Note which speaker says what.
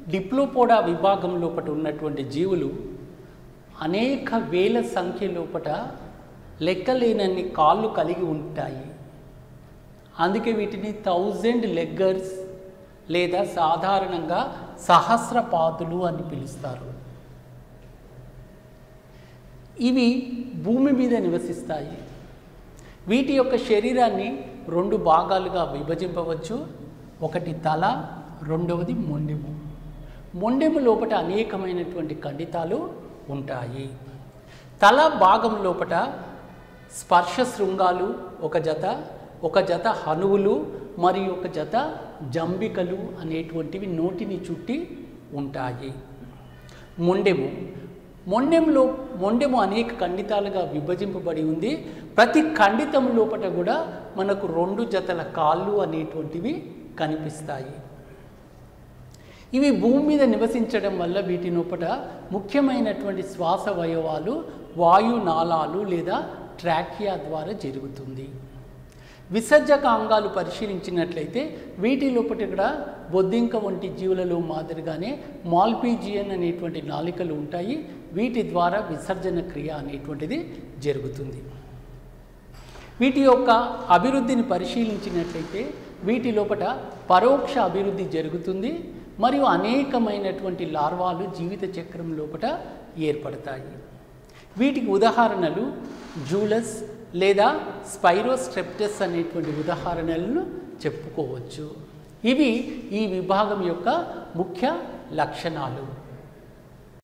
Speaker 1: డిప్లోపోడా విభాగం లోపల ఉన్నటువంటి జీవులు అనేక వేల సంఖ్య లోపల లెక్కలేనన్ని కాళ్ళు కలిగి ఉంటాయి అందుకే వీటిని థౌజండ్ లెగ్గర్స్ లేదా సాధారణంగా సహస్రపాతులు అని పిలుస్తారు ఇవి భూమి మీద నివసిస్తాయి వీటి యొక్క శరీరాన్ని రెండు భాగాలుగా విభజింపవచ్చు ఒకటి తల రెండవది మొండెము మొండెము లోపల అనేకమైనటువంటి ఖండితాలు ఉంటాయి తల భాగం లోపల స్పర్శ శృంగాలు ఒక జత ఒక జత హనువులు మరియు ఒక జత జంబికలు అనేటువంటివి నోటిని చుట్టి ఉంటాయి మొండెము మొండెంలో మొండెము అనేక ఖండితాలుగా విభజింపబడి ఉంది ప్రతి ఖండితం లోపల కూడా మనకు రెండు జతల కాళ్ళు అనేటువంటివి కనిపిస్తాయి ఇవి భూమి మీద నివసించడం వల్ల వీటి లోపల ముఖ్యమైనటువంటి శ్వాస అవయవాలు వాయునాళాలు లేదా ట్రాకియా ద్వారా జరుగుతుంది విసర్జక అంగాలు పరిశీలించినట్లయితే వీటి లోపల కూడా బొద్దింక వంటి జీవులలో మాదిరిగానే మాల్పీజియన్ అనేటువంటి నాలికలు ఉంటాయి వీటి ద్వారా విసర్జన క్రియ అనేటువంటిది జరుగుతుంది వీటి యొక్క అభివృద్ధిని పరిశీలించినట్లయితే వీటి లోపల పరోక్ష అభివృద్ధి జరుగుతుంది మరియు అనేకమైనటువంటి లార్వాలు జీవిత చక్రం లోపల ఏర్పడతాయి వీటికి ఉదాహరణలు జూలస్ లేదా స్పైరోస్ట్రెప్టస్ అనేటువంటి ఉదాహరణలను చెప్పుకోవచ్చు ఇవి ఈ విభాగం యొక్క ముఖ్య లక్షణాలు